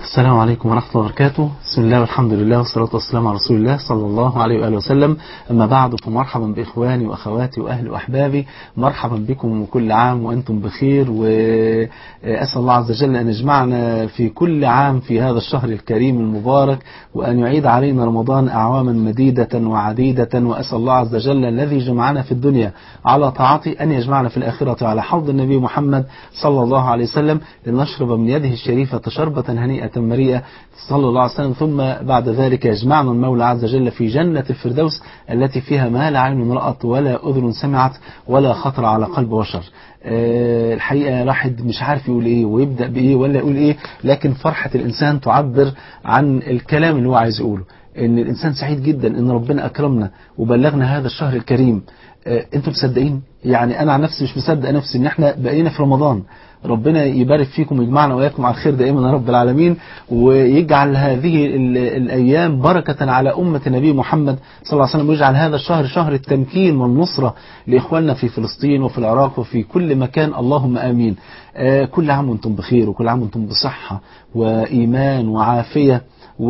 السلام عليكم ورحمة الله وبركاته بسم الله والحمد لله والصلاة والسلام على رسول الله صلى الله عليه وآله وسلم أما بعد فمرحبا بإخواني وأخواتي وأهلي وأحبابي مرحبا بكم وكل عام وأنتم بخير وأسأل الله عز وجل أن يجمعنا في كل عام في هذا الشهر الكريم المبارك وأن يعيد علينا رمضان أعواما مديدة وعديدة وأسأل الله عز وجل الذي جمعنا في الدنيا على طاعته أن يجمعنا في الآخرة على حوض النبي محمد صلى الله عليه وسلم لنشرب من يده الشريفة شربة هنيئة مريئة صلى الله عليه وسلم ثم بعد ذلك يجمعنا المولى عز وجل في جنة الفردوس التي فيها ما لا عين رأت ولا أذن سمعت ولا خطر على قلب بشر أه الحقيقة الواحد مش عارف يقول ايه ويبدأ بايه ولا يقول ايه لكن فرحة الإنسان تعبر عن الكلام اللي هو عايز يقوله ان الإنسان سعيد جدا ان ربنا أكرمنا وبلغنا هذا الشهر الكريم أه انتم مصدقين يعني انا عن نفسي مش مصدق نفسي ان احنا بقينا في رمضان ربنا يبارك فيكم ويجمعنا وإياكم على الخير دائما يا رب العالمين ويجعل هذه الأيام بركة على أمة النبي محمد صلى الله عليه وسلم ويجعل هذا الشهر شهر التمكين والنصرة لإخواننا في فلسطين وفي العراق وفي كل مكان اللهم آمين كل عام وانتم بخير وكل عام وانتم بصحة وإيمان وعافية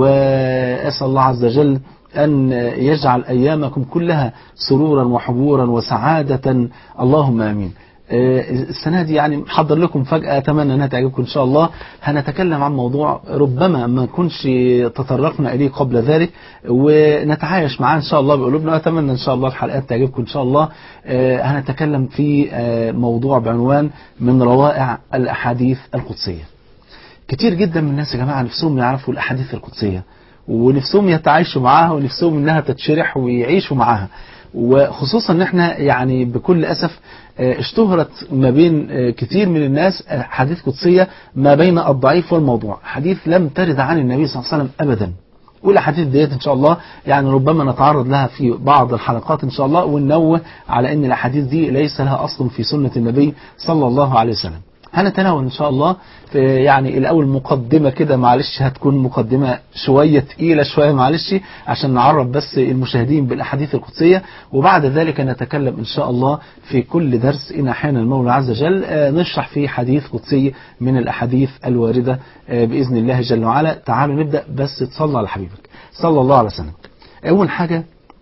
وأسأل الله عز وجل أن يجعل أيامكم كلها سرورا وحبورا وسعادة اللهم آمين السنة دي يعني محضر لكم فجأة أتمنى أنها تعجبكم إن شاء الله هنتكلم عن موضوع ربما ما نكونش تطرقنا إليه قبل ذلك ونتعايش معاه إن شاء الله بقلوبنا وأتمنى إن شاء الله الحلقات تعجبكم إن شاء الله هنتكلم في موضوع بعنوان من روائع الأحاديث القدسية كتير جدا من الناس يا جماعة نفسهم يعرفوا الأحاديث القدسية ونفسهم يتعايشوا معاها ونفسهم انها تتشرح ويعيشوا معاها وخصوصا ان احنا يعني بكل اسف اشتهرت ما بين كتير من الناس حديث قدسية ما بين الضعيف والموضوع حديث لم ترد عن النبي صلى الله عليه وسلم ابدا والاحاديث ديت ان شاء الله يعني ربما نتعرض لها في بعض الحلقات ان شاء الله وننوه على ان الاحاديث دي ليس لها اصل في سنة النبي صلى الله عليه وسلم هنتناول ان شاء الله في يعني الاول مقدمة كده معلش هتكون مقدمة شوية تقيلة شوية معلش عشان نعرف بس المشاهدين بالاحاديث القدسية وبعد ذلك نتكلم ان شاء الله في كل درس ان احيانا المولى عز وجل نشرح فيه حديث قدسي من الاحاديث الواردة باذن الله جل وعلا تعالوا نبدأ بس تصلى على حبيبك صلى الله عليه وسلم اول حاجة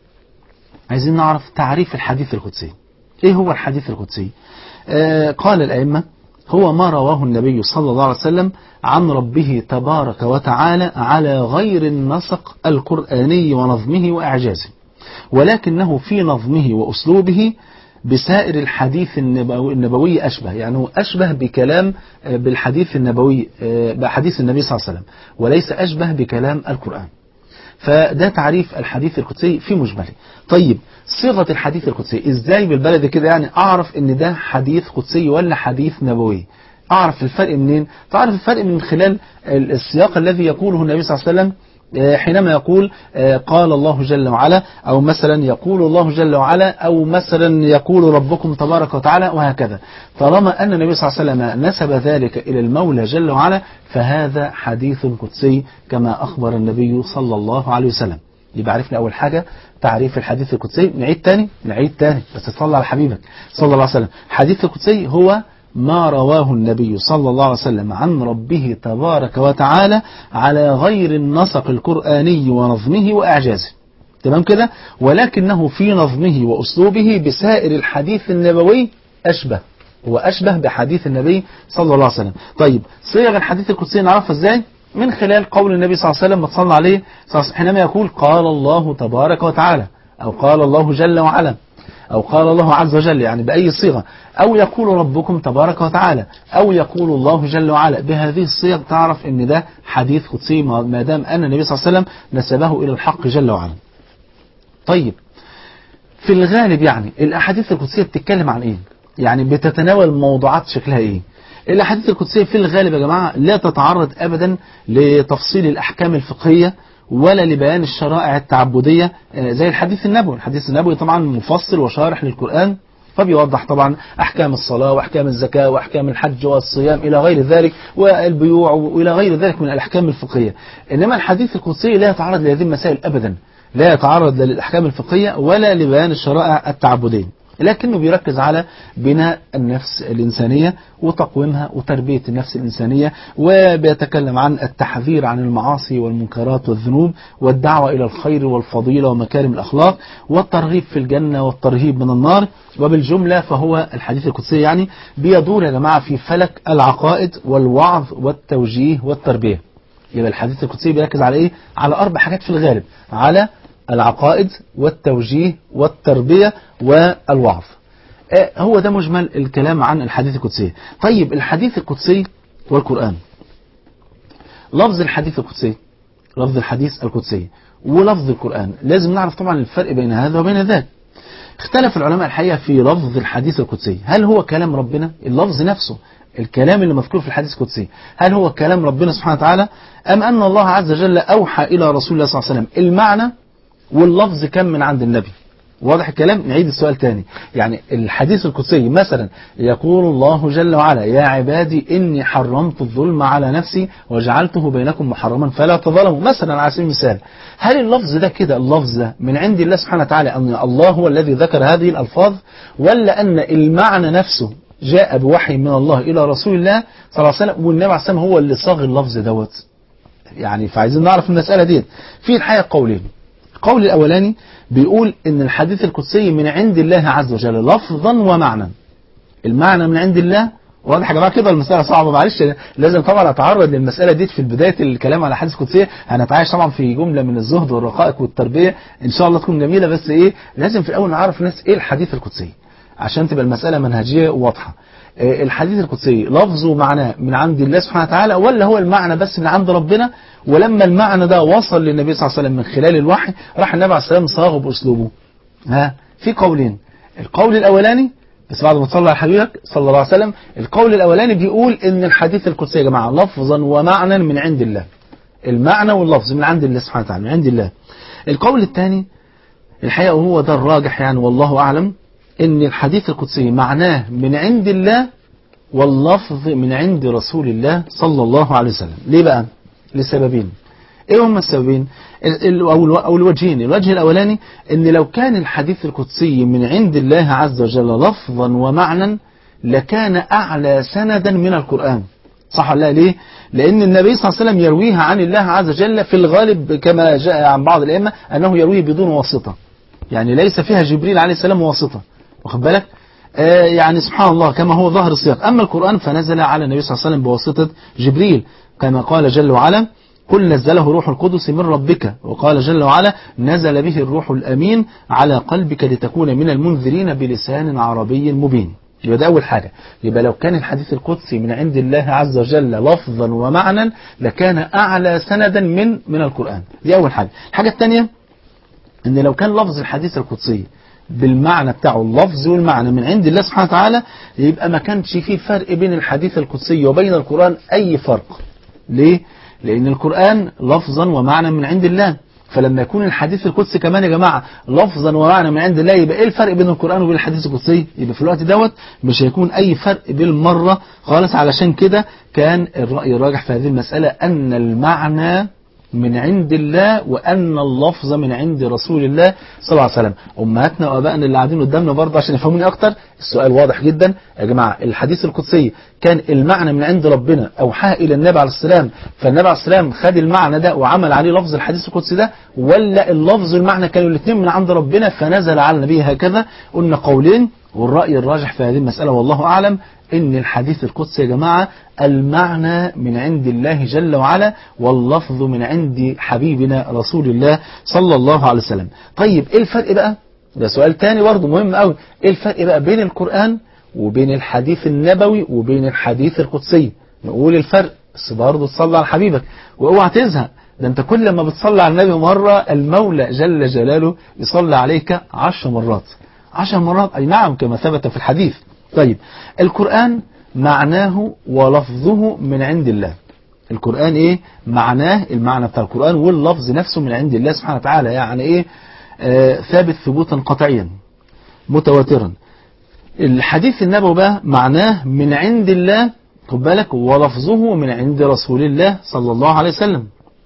عايزين نعرف تعريف الحديث القدسي ايه هو الحديث القدسي آه قال الائمه هو ما رواه النبي صلى الله عليه وسلم عن ربه تبارك وتعالى على غير النسق القرآني ونظمه وإعجازه ولكنه في نظمه وأسلوبه بسائر الحديث النبوي أشبه يعني هو أشبه بكلام بالحديث النبوي بحديث النبي صلى الله عليه وسلم وليس أشبه بكلام القرآن فده تعريف الحديث القدسي في مجمله طيب صيغة الحديث القدسي ازاي بالبلد كده يعني اعرف ان ده حديث قدسي ولا حديث نبوي اعرف الفرق منين تعرف الفرق من خلال السياق الذي يقوله النبي صلى الله عليه وسلم حينما يقول قال الله جل وعلا أو مثلا يقول الله جل وعلا أو مثلا يقول ربكم تبارك وتعالى وهكذا طالما أن النبي صلى الله عليه وسلم نسب ذلك إلى المولى جل وعلا فهذا حديث قدسي كما أخبر النبي صلى الله عليه وسلم يبقى عرفنا أول حاجة تعريف الحديث القدسي نعيد تاني نعيد تاني بس تصلى على حبيبك صلى الله عليه وسلم حديث القدسي هو ما رواه النبي صلى الله عليه وسلم عن ربه تبارك وتعالى على غير النسق القرآني ونظمه وإعجازه تمام كده ولكنه في نظمه وأسلوبه بسائر الحديث النبوي أشبه هو أشبه بحديث النبي صلى الله عليه وسلم طيب صيغ الحديث القدسي نعرفها ازاي من خلال قول النبي صلى الله عليه وسلم ما تصلى عليه حينما يقول قال الله تبارك وتعالى أو قال الله جل وعلا أو قال الله عز وجل يعني بأي صيغة أو يقول ربكم تبارك وتعالى أو يقول الله جل وعلا بهذه الصيغ تعرف أن ده حديث قدسي ما دام أن النبي صلى الله عليه وسلم نسبه إلى الحق جل وعلا طيب في الغالب يعني الأحاديث القدسية بتتكلم عن إيه يعني بتتناول موضوعات شكلها إيه الأحاديث القدسية في الغالب يا جماعة لا تتعرض أبدا لتفصيل الأحكام الفقهية ولا لبيان الشرائع التعبدية زي الحديث النبوي الحديث النبوي طبعا مفصل وشارح للقرآن فبيوضح طبعا أحكام الصلاة وأحكام الزكاة وأحكام الحج والصيام إلى غير ذلك والبيوع وإلى غير ذلك من الأحكام الفقهية إنما الحديث القدسي لا يتعرض لهذه المسائل أبدا لا يتعرض للأحكام الفقهية ولا لبيان الشرائع التعبدية لكنه بيركز على بناء النفس الإنسانية وتقويمها وتربية النفس الإنسانية وبيتكلم عن التحذير عن المعاصي والمنكرات والذنوب والدعوة إلى الخير والفضيلة ومكارم الأخلاق والترغيب في الجنة والترهيب من النار وبالجملة فهو الحديث القدسي يعني بيدور يا جماعة في فلك العقائد والوعظ والتوجيه والتربية يبقى الحديث القدسي بيركز على إيه؟ على أربع حاجات في الغالب على العقائد والتوجيه والتربية والوعظ هو ده مجمل الكلام عن الحديث القدسي طيب الحديث القدسي والقرآن لفظ الحديث القدسي لفظ الحديث القدسي ولفظ القرآن لازم نعرف طبعا الفرق بين هذا وبين ذاك اختلف العلماء الحقيقة في لفظ الحديث القدسي هل هو كلام ربنا اللفظ نفسه الكلام اللي مذكور في الحديث القدسي هل هو كلام ربنا سبحانه وتعالى أم أن الله عز وجل أوحى إلى رسول الله صلى الله عليه وسلم المعنى واللفظ كان من عند النبي واضح الكلام نعيد السؤال تاني يعني الحديث القدسي مثلا يقول الله جل وعلا يا عبادي إني حرمت الظلم على نفسي وجعلته بينكم محرما فلا تظلموا مثلا على سبيل المثال هل اللفظ ده كده اللفظ ده من عند الله سبحانه وتعالى أن الله هو الذي ذكر هذه الألفاظ ولا أن المعنى نفسه جاء بوحي من الله إلى رسول الله صلى الله عليه وسلم والنبي عليه الصلاة والسلام هو اللي صاغ اللفظ دوت يعني فعايزين نعرف المسألة دي في الحقيقة قولين القول الأولاني بيقول إن الحديث القدسي من عند الله عز وجل لفظا ومعنى المعنى من عند الله واضح يا جماعه كده المساله صعبه معلش لازم طبعا اتعرض للمساله دي في بدايه الكلام على حديث قدسيه هنتعايش طبعا في جمله من الزهد والرقائق والتربيه ان شاء الله تكون جميله بس ايه لازم في الاول نعرف الناس ايه الحديث القدسي عشان تبقى المساله منهجيه وواضحه الحديث القدسي لفظه ومعناه من عند الله سبحانه وتعالى ولا هو المعنى بس من عند ربنا ولما المعنى ده وصل للنبي صلى الله عليه وسلم من خلال الوحي راح النبي عليه السلام صاغه بأسلوبه ها في قولين القول الأولاني بس بعد ما تصلى على حبيبك صلى الله عليه وسلم القول الأولاني بيقول إن الحديث القدسي يا جماعة لفظا ومعنى من عند الله المعنى واللفظ من عند الله سبحانه وتعالى من عند الله القول الثاني الحقيقة وهو ده الراجح يعني والله أعلم إن الحديث القدسي معناه من عند الله واللفظ من عند رسول الله صلى الله عليه وسلم ليه بقى لسببين ايه هم السببين او الوجهين الوجه الاولاني ان لو كان الحديث القدسي من عند الله عز وجل لفظا ومعنى لكان اعلى سندا من القرآن صح ولا ليه لان النبي صلى الله عليه وسلم يرويها عن الله عز وجل في الغالب كما جاء عن بعض الائمه انه يرويه بدون واسطه يعني ليس فيها جبريل عليه السلام واسطه واخد بالك آه يعني سبحان الله كما هو ظاهر السياق أما القرآن فنزل على النبي صلى الله عليه وسلم بواسطة جبريل كما قال جل وعلا قل نزله روح القدس من ربك وقال جل وعلا نزل به الروح الأمين على قلبك لتكون من المنذرين بلسان عربي مبين يبقى ده أول حاجة يبقى لو كان الحديث القدسي من عند الله عز وجل لفظا ومعنى لكان أعلى سندا من من القرآن دي أول حاجة الحاجة الثانية أن لو كان لفظ الحديث القدسي بالمعنى بتاعه اللفظ والمعنى من عند الله سبحانه وتعالى يبقى ما كانش فيه فرق بين الحديث القدسي وبين القرآن أي فرق ليه؟ لأن القرآن لفظا ومعنى من عند الله فلما يكون الحديث القدسي كمان يا جماعة لفظا ومعنى من عند الله يبقى ايه الفرق بين القرآن وبين الحديث القدسي يبقى في الوقت دوت مش هيكون اي فرق بالمرة خالص علشان كده كان الرأي الراجح في هذه المسألة ان المعنى من عند الله وأن اللفظ من عند رسول الله صلى الله عليه وسلم أمهاتنا وأبائنا اللي قاعدين قدامنا برضه عشان يفهموني أكتر السؤال واضح جدا يا جماعة الحديث القدسي كان المعنى من عند ربنا أوحى إلى النبي عليه السلام فالنبي عليه السلام خد المعنى ده وعمل عليه لفظ الحديث القدسي ده ولا اللفظ والمعنى كانوا الاثنين من عند ربنا فنزل على النبي هكذا قلنا قولين والرأي الراجح في هذه المسألة والله أعلم إن الحديث القدسي يا جماعة المعنى من عند الله جل وعلا واللفظ من عند حبيبنا رسول الله صلى الله عليه وسلم طيب إيه الفرق بقى ده سؤال تاني برضه مهم قوي إيه الفرق بقى بين القرآن وبين الحديث النبوي وبين الحديث القدسي نقول الفرق بس برضه تصلي على حبيبك واوعى تزهق ده انت كل ما بتصلي على النبي مرة المولى جل جلاله يصلي عليك عشر مرات عشر مرات أي نعم كما ثبت في الحديث طيب القرآن معناه ولفظه من عند الله القرآن ايه معناه المعنى بتاع القرآن واللفظ نفسه من عند الله سبحانه وتعالى يعني ايه آه ثابت ثبوتا قطعيا متواترا الحديث النبوي بقى معناه من عند الله خد بالك ولفظه من عند رسول الله صلى الله عليه وسلم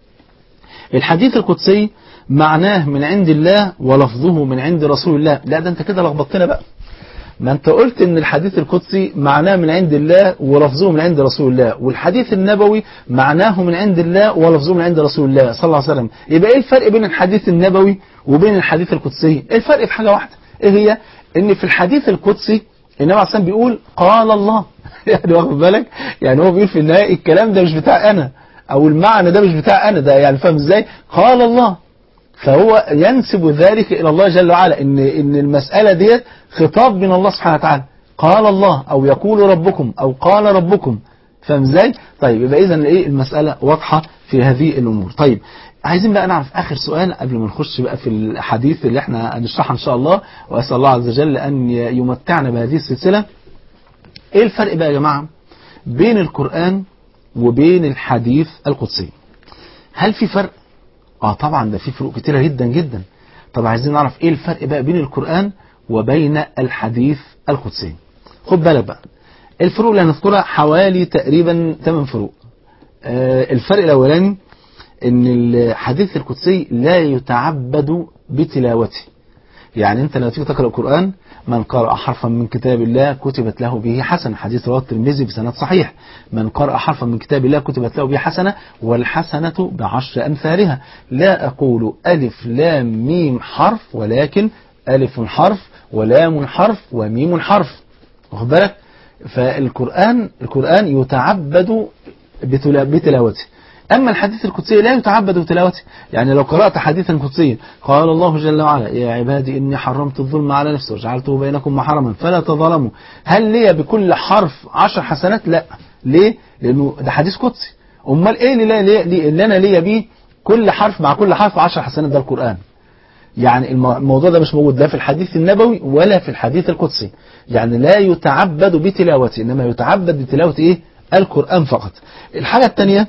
الحديث القدسي معناه من عند الله ولفظه من عند رسول الله لا ده انت كده لخبطتنا بقى ما انت قلت ان الحديث القدسي معناه من عند الله ولفظه من عند رسول الله والحديث النبوي معناه من عند الله ولفظه من عند رسول الله صلى الله عليه وسلم يبقى ايه الفرق بين الحديث النبوي وبين الحديث القدسي ايه الفرق في حاجة واحدة ايه هي ان في الحديث القدسي النبي عليه الصلاة بيقول قال الله يعني واخد بالك يعني هو بيقول في النهاية الكلام ده مش بتاع انا او المعنى ده مش بتاع انا ده يعني فاهم ازاي قال الله فهو ينسب ذلك إلى الله جل وعلا إن, إن المسألة ديت خطاب من الله سبحانه وتعالى قال الله أو يقول ربكم أو قال ربكم فاهم ازاي؟ طيب يبقى إذا إيه المسألة واضحة في هذه الأمور طيب عايزين بقى نعرف آخر سؤال قبل ما نخش بقى في الحديث اللي احنا هنشرحه إن شاء الله وأسأل الله عز وجل أن يمتعنا بهذه السلسلة إيه الفرق بقى يا جماعة بين القرآن وبين الحديث القدسي هل في فرق اه طبعا ده في فروق كتيرة جدا جدا طب عايزين نعرف ايه الفرق بقى بين القرآن وبين الحديث القدسي خد بالك بقى الفروق اللي هنذكرها حوالي تقريبا 8 فروق آه الفرق الاولاني ان الحديث القدسي لا يتعبد بتلاوته يعني انت لما تيجي تقرا القران من قرأ حرفا من كتاب الله كتبت له به حسنة حديث رواه الترمذي بسند صحيح من قرأ حرفا من كتاب الله كتبت له به حسنة والحسنة بعشر أمثالها لا أقول ألف لام ميم حرف ولكن ألف حرف ولام حرف وميم حرف واخد بالك فالقرآن القرآن يتعبد بتلاوته أما الحديث القدسي لا يتعبد بتلاوته يعني لو قرأت حديثا قدسيا قال الله جل وعلا يا عبادي إني حرمت الظلم على نفسي وجعلته بينكم محرما فلا تظلموا هل لي بكل حرف عشر حسنات لا ليه لأنه ده حديث قدسي أمال إيه اللي, اللي, اللي أنا ليا بيه كل حرف مع كل حرف عشر حسنات ده القرآن يعني الموضوع ده مش موجود لا في الحديث النبوي ولا في الحديث القدسي يعني لا يتعبد بتلاوته إنما يتعبد بتلاوة إيه القرآن فقط الحاجة الثانية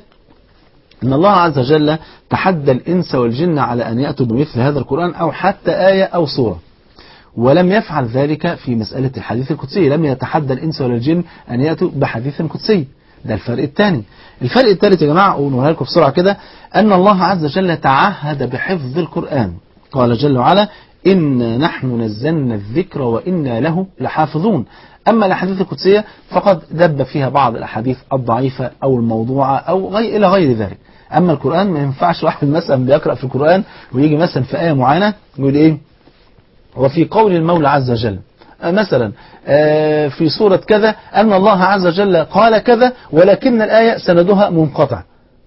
أن الله عز وجل تحدى الإنس والجن على أن يأتوا بمثل هذا القرآن أو حتى آية أو سورة ولم يفعل ذلك في مسألة الحديث القدسي لم يتحدى الإنس ولا الجن أن يأتوا بحديث قدسي ده الفرق الثاني الفرق الثالث يا جماعة أقولها لكم بسرعة كده أن الله عز وجل تعهد بحفظ القرآن قال جل وعلا إنا نحن نزلنا الذكر وإنا له لحافظون أما الأحاديث القدسية فقد دب فيها بعض الأحاديث الضعيفة أو الموضوعة أو غير إلى غير ذلك أما القرآن ما ينفعش واحد مثلا بيقرأ في القرآن ويجي مثلا في آية معينة يقول إيه وفي قول المولى عز وجل مثلا في سورة كذا أن الله عز وجل قال كذا ولكن الآية سندها منقطع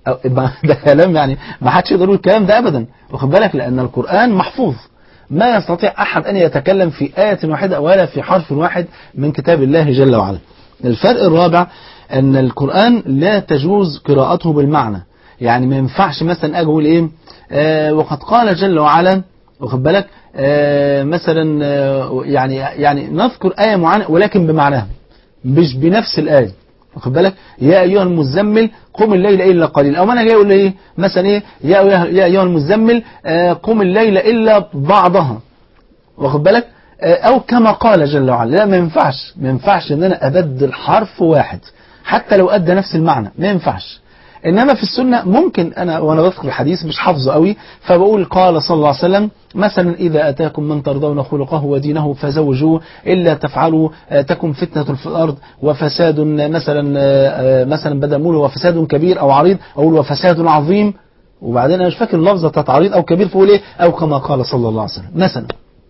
ده كلام يعني ما حدش يقدر يقول الكلام ده أبدا واخد بالك لأن القرآن محفوظ ما يستطيع أحد أن يتكلم في آية واحدة ولا في حرف واحد من كتاب الله جل وعلا الفرق الرابع أن القرآن لا تجوز قراءته بالمعنى يعني ما ينفعش مثلا أجي أقول إيه آه وقد قال جل وعلا واخد بالك آه مثلا آه يعني يعني نذكر آية معينة ولكن بمعناها مش بنفس الآية واخد بالك يا أيها المزمل قم الليل إلا قليلا أو أنا جاي أقول إيه مثلا إيه يا يا أيها المزمل آه قم الليل إلا بعضها واخد بالك آه أو كما قال جل وعلا لا ما ينفعش ما ينفعش إن أنا أبدل حرف واحد حتى لو أدى نفس المعنى ما ينفعش إنما في السنة ممكن أنا وأنا بذكر الحديث مش حافظه قوي فبقول قال صلى الله عليه وسلم مثلا إذا أتاكم من ترضون خلقه ودينه فزوجوه إلا تفعلوا تكن فتنة في الأرض وفساد مثلا مثلا بدل مول وفساد كبير أو عريض أقول وفساد عظيم وبعدين أنا مش فاكر اللفظة بتاعت عريض أو كبير فقول إيه أو كما قال صلى الله عليه وسلم مثلا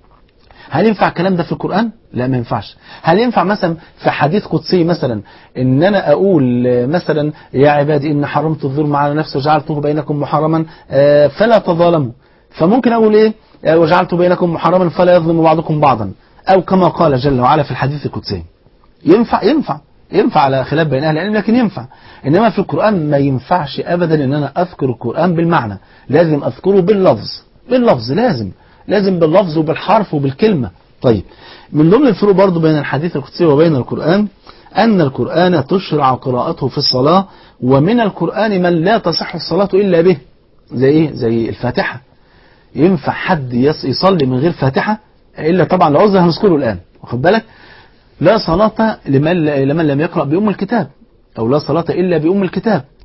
هل ينفع الكلام ده في القرآن؟ لا ما ينفعش هل ينفع مثلا في حديث قدسي مثلا ان انا اقول مثلا يا عبادي ان حرمت الظلم على نفسي وجعلته بينكم محرما فلا تظالموا فممكن اقول ايه وجعلت بينكم محرما فلا يظلم بعضكم بعضا او كما قال جل وعلا في الحديث القدسي ينفع ينفع ينفع على خلاف بين اهل العلم لكن ينفع انما في القرآن ما ينفعش ابدا ان انا اذكر القرآن بالمعنى لازم اذكره باللفظ باللفظ لازم لازم باللفظ وبالحرف وبالكلمة طيب من ضمن الفروق برضو بين الحديث القدسي وبين القرآن أن القرآن تشرع قراءته في الصلاة ومن القرآن من لا تصح الصلاة إلا به زي إيه؟ زي الفاتحة ينفع حد يصلي من غير فاتحة إلا طبعا العذر هنذكره الآن واخد بالك لا صلاة لمن, لمن لم يقرأ بأم الكتاب أو لا صلاة إلا بأم الكتاب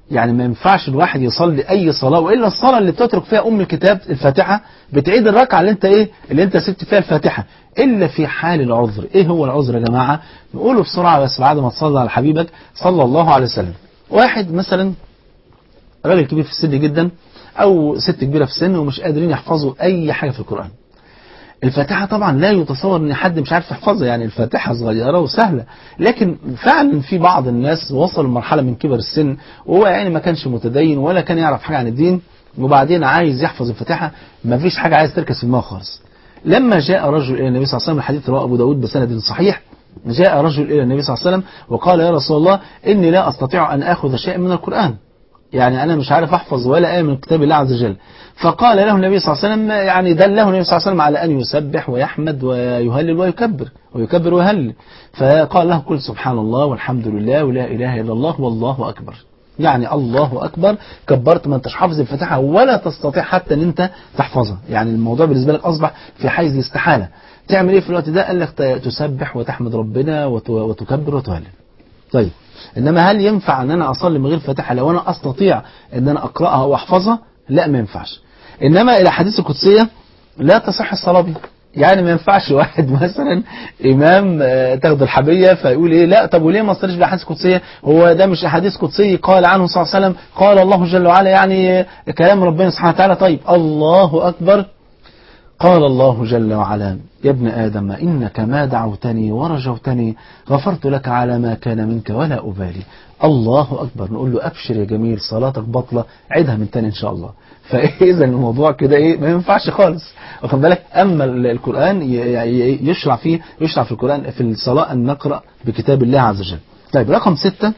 يعني ما ينفعش الواحد يصلي اي صلاه والا الصلاه اللي بتترك فيها ام الكتاب الفاتحه بتعيد الركعه اللي انت ايه اللي انت سبت فيها الفاتحه الا في حال العذر ايه هو العذر يا جماعه نقوله بسرعه بس بعد ما تصلي على حبيبك صلى الله عليه وسلم واحد مثلا راجل كبير في السن جدا او ست كبيره في السن ومش قادرين يحفظوا اي حاجه في القران الفاتحة طبعا لا يتصور ان حد مش عارف يحفظها يعني الفاتحة صغيرة وسهلة لكن فعلا في بعض الناس وصل لمرحلة من كبر السن وهو يعني ما كانش متدين ولا كان يعرف حاجة عن الدين وبعدين عايز يحفظ الفاتحة ما فيش حاجة عايز تركز في دماغه خالص لما جاء رجل الى النبي صلى الله عليه وسلم الحديث رواه ابو داود بسند صحيح جاء رجل الى النبي صلى الله عليه وسلم وقال يا رسول الله اني لا استطيع ان اخذ شيئا من القرآن يعني أنا مش عارف أحفظ ولا آية من كتاب الله عز وجل فقال له النبي صلى الله عليه وسلم يعني دله النبي صلى الله عليه وسلم على أن يسبح ويحمد ويهلل ويكبر ويكبر ويهلل فقال له قل سبحان الله والحمد لله ولا إله إلا الله والله أكبر يعني الله أكبر كبرت ما انتش حافظ الفاتحة ولا تستطيع حتى أن أنت تحفظها يعني الموضوع بالنسبة لك أصبح في حيز الاستحالة تعمل إيه في الوقت ده قال لك تسبح وتحمد ربنا وتكبر وتهلل طيب إنما هل ينفع أن أنا أصلي من غير فاتحة لو أنا أستطيع أن أنا أقرأها وأحفظها لا ما ينفعش إنما إلى حديث القدسية لا تصح الصلاة بها يعني ما ينفعش واحد مثلا إمام تاخد الحبية فيقول إيه لا طب وليه ما صليش بالأحاديث القدسية هو ده مش أحاديث قدسية قال عنه صلى الله عليه وسلم قال الله جل وعلا يعني كلام ربنا سبحانه وتعالى طيب الله أكبر قال الله جل وعلا يا ابن آدم إنك ما دعوتني ورجوتني غفرت لك على ما كان منك ولا أبالي الله أكبر نقول له أبشر يا جميل صلاتك بطلة عيدها من تاني إن شاء الله فإذا الموضوع كده إيه ما ينفعش خالص واخد بالك أما القرآن يشرع فيه يشرع في القرآن في الصلاة أن نقرأ بكتاب الله عز وجل طيب رقم ستة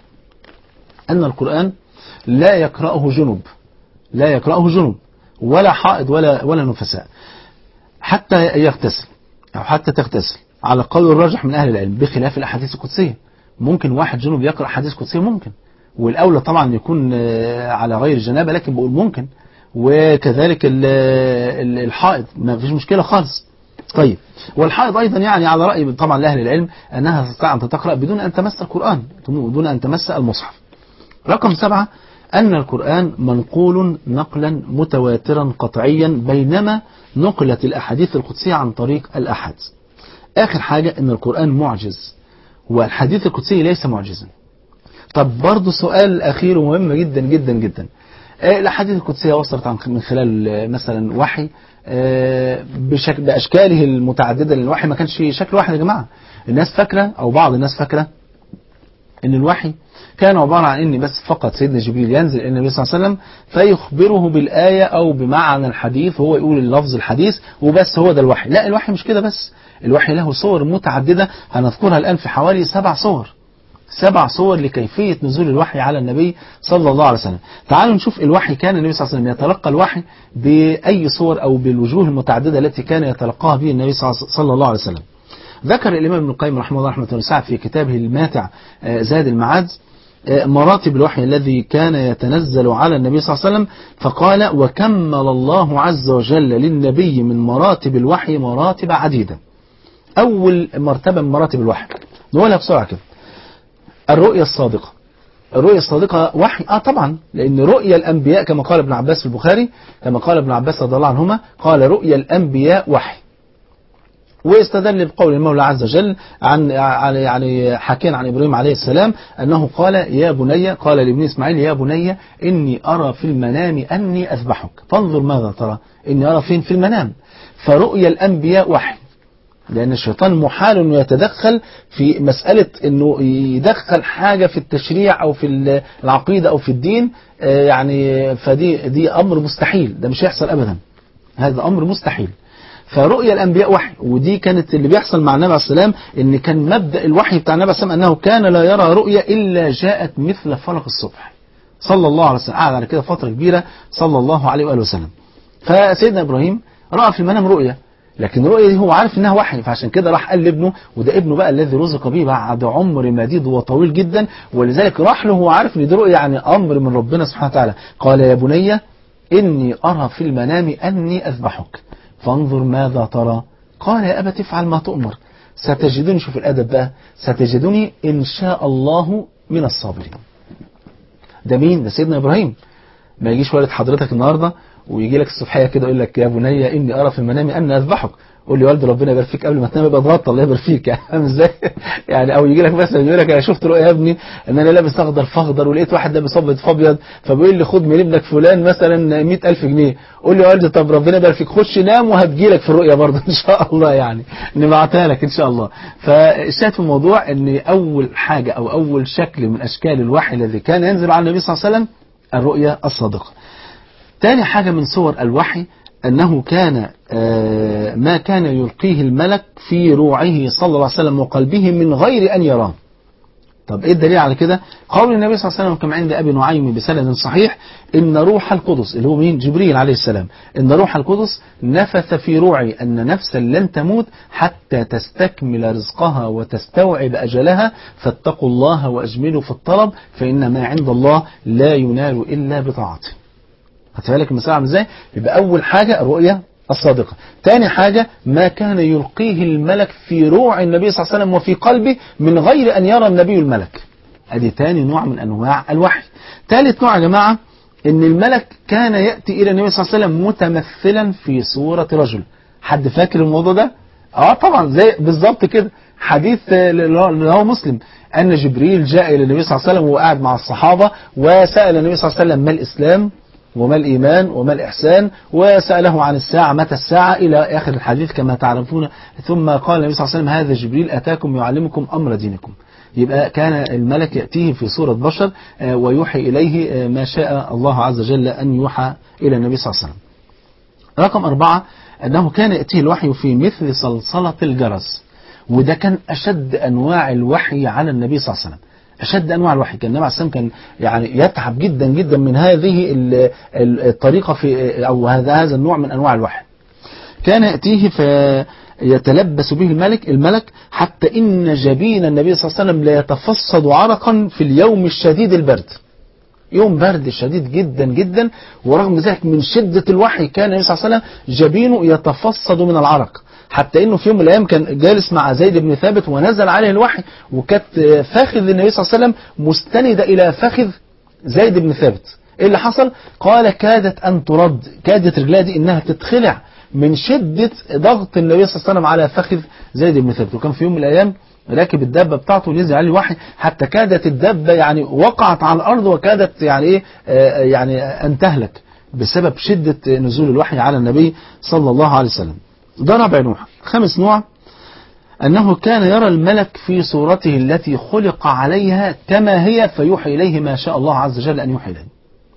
أن القرآن لا يقرأه جنب لا يقرأه جنب ولا حائض ولا ولا نفساء حتى يغتسل أو حتى تغتسل على قول الراجح من أهل العلم بخلاف الأحاديث القدسية ممكن واحد جنوب يقرأ حديث قدسية ممكن والأولى طبعا يكون على غير الجنابة لكن بقول ممكن وكذلك الحائض ما فيش مشكلة خالص طيب والحائض أيضا يعني على رأي طبعا لأهل العلم أنها تستطيع أن تقرأ بدون أن تمس القرآن بدون أن تمس المصحف رقم سبعة أن القرآن منقول نقلا متواترا قطعيا بينما نقلت الأحاديث القدسية عن طريق الأحد آخر حاجة أن القرآن معجز والحديث القدسي ليس معجزا طب برضه سؤال أخير ومهم جدا جدا جدا الأحاديث القدسية وصلت من خلال مثلا وحي بشكل بأشكاله المتعددة لأن الوحي ما كانش شكل واحد يا جماعة الناس فاكرة أو بعض الناس فاكرة أن الوحي كان عبارة عن ان بس فقط سيدنا جبريل ينزل الى النبي صلى الله عليه وسلم فيخبره بالآية او بمعنى الحديث هو يقول اللفظ الحديث وبس هو ده الوحي لا الوحي مش كده بس الوحي له صور متعددة هنذكرها الآن في حوالي سبع صور سبع صور لكيفية نزول الوحي على النبي صلى الله عليه وسلم تعالوا نشوف الوحي كان النبي صلى الله عليه وسلم يتلقى الوحي بأي صور أو بالوجوه المتعددة التي كان يتلقاها به النبي صلى الله عليه وسلم ذكر الإمام ابن القيم رحمه الله رحمة وسعة في كتابه الماتع زاد المعاد مراتب الوحي الذي كان يتنزل على النبي صلى الله عليه وسلم فقال وكمل الله عز وجل للنبي من مراتب الوحي مراتب عديدة أول مرتبة من مراتب الوحي نقولها بسرعة كده الرؤية الصادقة الرؤية الصادقة وحي آه طبعا لأن رؤيا الأنبياء كما قال ابن عباس في البخاري كما قال ابن عباس رضي الله عنهما قال رؤيا الأنبياء وحي ويستدل بقول المولى عز وجل عن يعني حكينا عن ابراهيم عليه السلام انه قال يا بني قال لابن اسماعيل يا بني اني ارى في المنام اني اذبحك فانظر ماذا ترى اني ارى فين في المنام فرؤيا الانبياء وحي لأن الشيطان محال أنه يتدخل في مسألة أنه يدخل حاجة في التشريع أو في العقيدة أو في الدين يعني فدي دي أمر مستحيل ده مش هيحصل أبدا هذا أمر مستحيل فرؤيا الأنبياء وحي ودي كانت اللي بيحصل مع النبي عليه السلام ان كان مبدأ الوحي بتاع النبي عليه السلام أنه كان لا يرى رؤيا إلا جاءت مثل فلق الصبح صلى الله عليه وسلم قعد على كده فترة كبيرة صلى الله عليه وآله وسلم فسيدنا إبراهيم رأى في المنام رؤيا لكن الرؤيا دي هو عارف انها وحي فعشان كده راح قال لابنه وده ابنه بقى الذي رزق به بعد عمر مديد وطويل جدا ولذلك راح له هو عارف ان دي رؤيا يعني امر من ربنا سبحانه وتعالى قال يا بني اني ارى في المنام اني اذبحك فانظر ماذا ترى قال يا ابت افعل ما تؤمر ستجدني شوف الادب بقى ستجدني ان شاء الله من الصابرين ده مين ده سيدنا إبراهيم ما يجيش والد حضرتك النهاردة ويجي لك الصبحية كده يقول لك يا بني إني أرى في المنام أن أذبحك قول لي والد ربنا يبارك فيك قبل ما تنام يبقى اتغطى الله يبارك فيك يعني فاهم ازاي؟ يعني او يجي لك مثلا يقول لك انا شفت رؤيا يا ابني ان انا لابس اخضر فاخضر ولقيت واحد لابس ابيض فابيض فبيقول لي خد من ابنك فلان مثلا 100000 جنيه قول لي يا والد طب ربنا يبارك فيك خش نام وهتجي لك في الرؤيا برضه ان شاء الله يعني نبعتها لك ان شاء الله فالشاهد في الموضوع ان اول حاجه او اول شكل من اشكال الوحي الذي كان ينزل على النبي صلى الله عليه وسلم الرؤيا الصادقه. تاني حاجه من صور الوحي أنه كان ما كان يلقيه الملك في روعه صلى الله عليه وسلم وقلبه من غير أن يراه طب إيه الدليل على كده قول النبي صلى الله عليه وسلم كما عند أبي نعيم بسند صحيح إن روح القدس اللي هو مين جبريل عليه السلام إن روح القدس نفث في روعي أن نفسا لن تموت حتى تستكمل رزقها وتستوعب أجلها فاتقوا الله وأجملوا في الطلب فإن ما عند الله لا ينال إلا بطاعته خدت بالك المسألة عامل ازاي؟ يبقى أول حاجة الرؤية الصادقة. تاني حاجة ما كان يلقيه الملك في روع النبي صلى الله عليه وسلم وفي قلبه من غير أن يرى النبي الملك. أدي تاني نوع من أنواع الوحي. تالت نوع يا جماعة إن الملك كان يأتي إلى النبي صلى الله عليه وسلم متمثلا في صورة رجل. حد فاكر الموضوع ده؟ اه طبعا زي بالظبط كده حديث اللي هو مسلم أن جبريل جاء إلى النبي صلى الله عليه وسلم وهو قاعد مع الصحابة وسأل النبي صلى الله عليه وسلم ما الإسلام وما الإيمان وما الإحسان وسأله عن الساعة متى الساعة إلى آخر الحديث كما تعرفون ثم قال النبي صلى الله عليه وسلم هذا جبريل أتاكم يعلمكم أمر دينكم يبقى كان الملك يأتيه في صورة بشر ويوحي إليه ما شاء الله عز وجل أن يوحى إلى النبي صلى الله عليه وسلم رقم أربعة أنه كان يأتيه الوحي في مثل صلصلة الجرس وده كان أشد أنواع الوحي على النبي صلى الله عليه وسلم أشد أنواع الوحي كان النبي عليه السلام كان يعني يتعب جدا جدا من هذه الطريقة في أو هذا هذا النوع من أنواع الوحي كان يأتيه فيتلبس به الملك الملك حتى إن جبين النبي صلى الله عليه وسلم لا يتفصد عرقا في اليوم الشديد البرد يوم برد شديد جدا جدا ورغم ذلك من شدة الوحي كان النبي صلى الله عليه وسلم جبينه يتفصد من العرق حتى انه في يوم من الايام كان جالس مع زيد بن ثابت ونزل عليه الوحي وكانت فخذ النبي صلى الله عليه وسلم مستندة الى فخذ زيد بن ثابت ايه اللي حصل قال كادت ان ترد كادت رجلها دي انها تتخلع من شدة ضغط النبي صلى الله عليه وسلم على فخذ زيد بن ثابت وكان في يوم من الايام راكب الدابة بتاعته ونزل عليه الوحي حتى كادت الدابة يعني وقعت على الارض وكادت يعني ايه آه يعني ان تهلك بسبب شدة نزول الوحي على النبي صلى الله عليه وسلم ده رابع نوع خامس نوع أنه كان يرى الملك في صورته التي خلق عليها كما هي فيوحي إليه ما شاء الله عز وجل أن يوحي إليه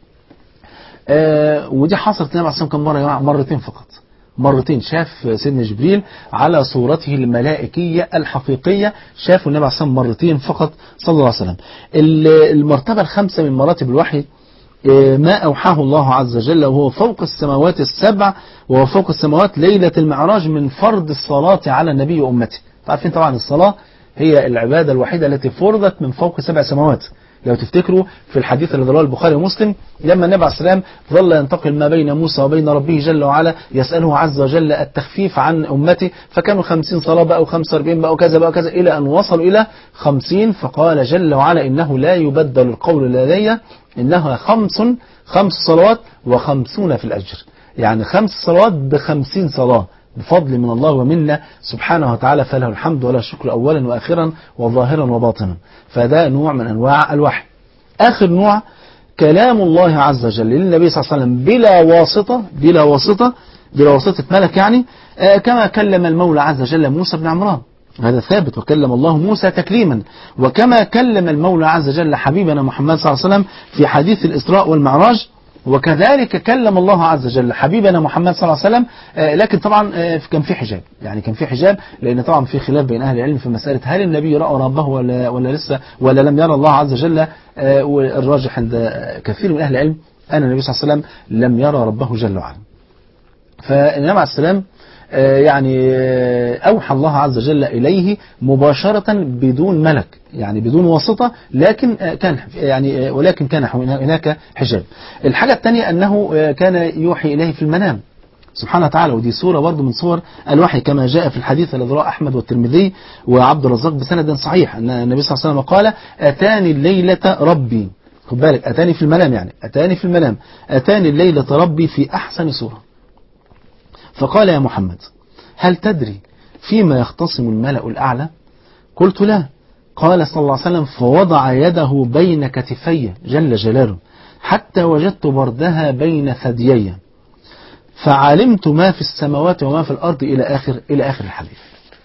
آه ودي حصلت النبي عليه الصلاة كم مرة مرتين فقط مرتين شاف سيدنا جبريل على صورته الملائكية الحقيقية شافوا النبي عليه الصلاة مرتين فقط صلى الله عليه وسلم المرتبة الخامسة من مراتب الوحي ما أوحاه الله عز وجل وهو فوق السماوات السبع وهو فوق السماوات ليلة المعراج من فرض الصلاة على النبي وأمته عارفين طبعا الصلاة هي العبادة الوحيدة التي فرضت من فوق سبع سماوات لو تفتكروا في الحديث الذي رواه البخاري ومسلم لما النبي عليه السلام ظل ينتقل ما بين موسى وبين ربه جل وعلا يسأله عز وجل التخفيف عن أمته فكانوا خمسين صلاة بقى وخمسة واربعين بقى وكذا بقى وكذا إلى أن وصلوا إلى خمسين فقال جل وعلا إنه لا يبدل القول لدي إنها خمس خمس صلوات وخمسون في الأجر يعني خمس صلوات بخمسين صلاة بفضل من الله ومنا سبحانه وتعالى فله الحمد ولا شكر أولا وآخرا وظاهرا وباطنا فده نوع من أنواع الوحي آخر نوع كلام الله عز وجل للنبي صلى الله عليه وسلم بلا واسطة بلا واسطة بلا واسطة ملك يعني آه كما كلم المولى عز وجل موسى بن عمران هذا ثابت وكلم الله موسى تكليما وكما كلم المولى عز وجل حبيبنا محمد صلى الله عليه وسلم في حديث الإسراء والمعراج وكذلك كلم الله عز وجل حبيبنا محمد صلى الله عليه وسلم لكن طبعا كان في حجاب يعني كان في حجاب لأن طبعا في خلاف بين أهل العلم في مسألة هل النبي رأى ربه ولا, ولا لسه ولا لم يرى الله عز وجل والراجح عند كثير من أهل العلم أن النبي صلى الله عليه وسلم لم يرى ربه جل وعلا فالنبي عليه السلام يعني أوحى الله عز وجل إليه مباشرة بدون ملك يعني بدون واسطة لكن كان يعني ولكن كان هناك حجاب الحاجة الثانية أنه كان يوحي إليه في المنام سبحانه وتعالى ودي صورة برضه من صور الوحي كما جاء في الحديث الذي رواه أحمد والترمذي وعبد الرزاق بسند صحيح أن النبي صلى الله عليه وسلم قال أتاني الليلة ربي خد بالك أتاني في المنام يعني أتاني في المنام أتاني الليلة ربي في أحسن صورة فقال يا محمد هل تدري فيما يختصم الملأ الأعلى قلت لا قال صلى الله عليه وسلم فوضع يده بين كتفي جل جلاله حتى وجدت بردها بين ثديي فعلمت ما في السماوات وما في الأرض إلى آخر إلى آخر الحديث